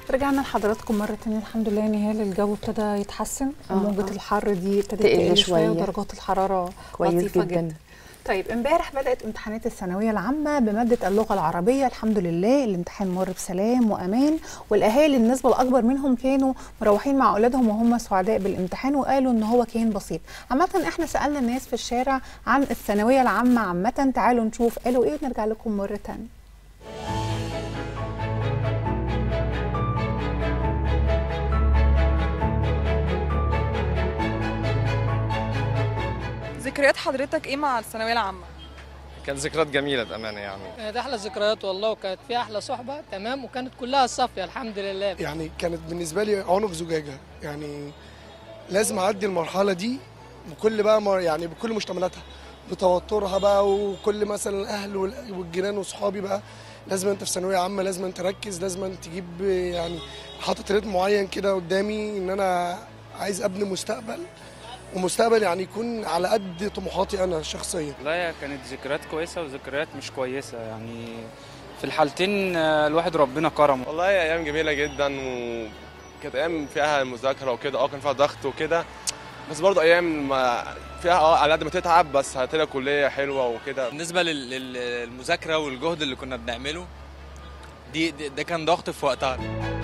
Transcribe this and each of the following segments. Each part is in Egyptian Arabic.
رجعنا لحضراتكم مرة تانية الحمد لله نهال الجو ابتدى يتحسن آه، وموجة آه. الحر دي ابتدت تقل تقل شوية شوية. ودرجات الحرارة كويس لطيفة جدا. جدا طيب امبارح بدأت امتحانات الثانوية العامة بمادة اللغة العربية الحمد لله الامتحان مر بسلام وأمان والأهالي النسبة الأكبر منهم كانوا مروحين مع أولادهم وهم سعداء بالامتحان وقالوا إن هو كان بسيط عامة احنا سألنا الناس في الشارع عن الثانوية العامة عامة تعالوا نشوف قالوا إيه ونرجع لكم مرة تانية ذكريات حضرتك ايه مع الثانويه العامه كانت ذكريات جميلة بأمانة يعني كانت احلى ذكريات والله وكانت فيها احلى صحبه تمام وكانت كلها صافيه الحمد لله يعني كانت بالنسبه لي عنق زجاجه يعني لازم اعدي المرحله دي بكل بقى مر يعني بكل مشتملاتها بتوترها بقى وكل مثلا الاهل وال- والجيران واصحابي بقى لازم انت في ثانويه عامه لازم انت تركز لازم انت تجيب يعني حاطط ريت معين كده قدامي ان انا عايز ابني مستقبل ومستقبل يعني يكون على قد طموحاتي انا الشخصيه لا هي كانت ذكريات كويسة وذكريات مش كويسة يعني في الحالتين آه، الواحد ربنا كرمه والله أيام جميلة جدا وكانت أيام فيها مذاكرة وكده أه كان فيها ضغط وكده بس برضه أيام ما فيها أه على قد ما تتعب بس هتلاقي كلية حلوة وكده بالنسبه لل- لل- للمذاكره والجهد اللي كنا بنعمله دي دي- ده كان ضغط في وقتها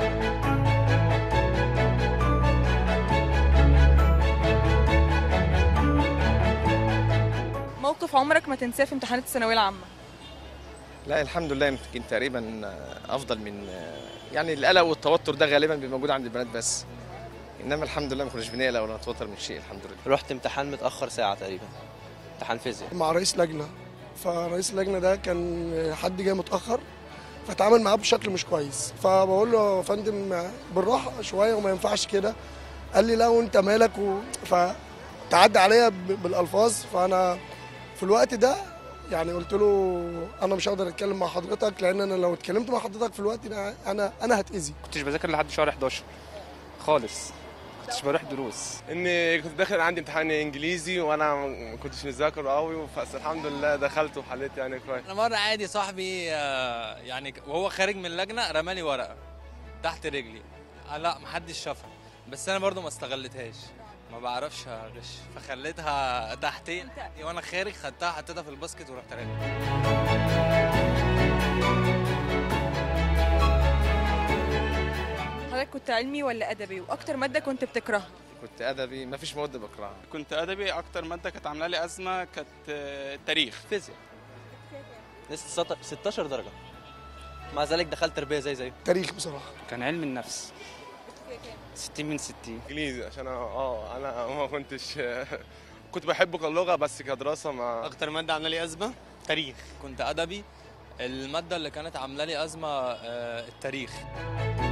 موقف عمرك ما تنساه في امتحانات الثانويه العامه لا الحمد لله يمكن تقريبا أفضل من يعني القلق والتوتر ده غالبا بيبقى موجود عند البنات بس إنما الحمد لله ما كناش بنقلق ولا نتوتر من شيء الحمد لله رحت امتحان متاخر ساعه تقريبا امتحان فيزياء مع رئيس لجنه فرئيس اللجنه ده كان حد جاي متاخر فتعامل معاه بشكل مش كويس فبقول له يا فندم بالراحه شويه وما ينفعش كده قال لي لا وانت مالك و... فتعدى عليا ب- بالالفاظ فانا في الوقت ده يعني قلت له انا مش هقدر اتكلم مع حضرتك لان انا لو اتكلمت مع حضرتك في الوقت ده انا انا هتاذي كنتش بذاكر لحد شهر 11 خالص كنتش بروح دروس إني كنت داخل عندي امتحان إنجليزي وأنا ما كنتش مذاكر قوي بس الحمد لله دخلت وحليت يعني كويس انا مره عادي صاحبي آه، يعني ك- وهو خارج من اللجنه رمالي ورقه تحت رجلي آه، لا محدش شافها بس انا برضو ما استغلتهاش ما بعرفش اغش فخليتها تحتي وانا خارج خدتها حطيتها في الباسكت ورحت راجع حضرتك كنت علمي ولا ادبي واكتر ماده كنت بتكرهها كنت أدبي ما فيش مواد بكرهها كنت أدبي أكتر مادة كانت عاملة لي أزمة كانت آه، التاريخ فيزياء لسه 16 درجه مع ذلك دخلت تربيه زي زي تاريخ بصراحه كان علم النفس 60 من 60 إنجليزي عشان أنا أه أنا ما كنتش كنت بحبه كلغة بس كدراسة ما اكتر ماده عامله لي ازمه تاريخ كنت ادبي الماده اللي كانت عامله لي ازمه آه، التاريخ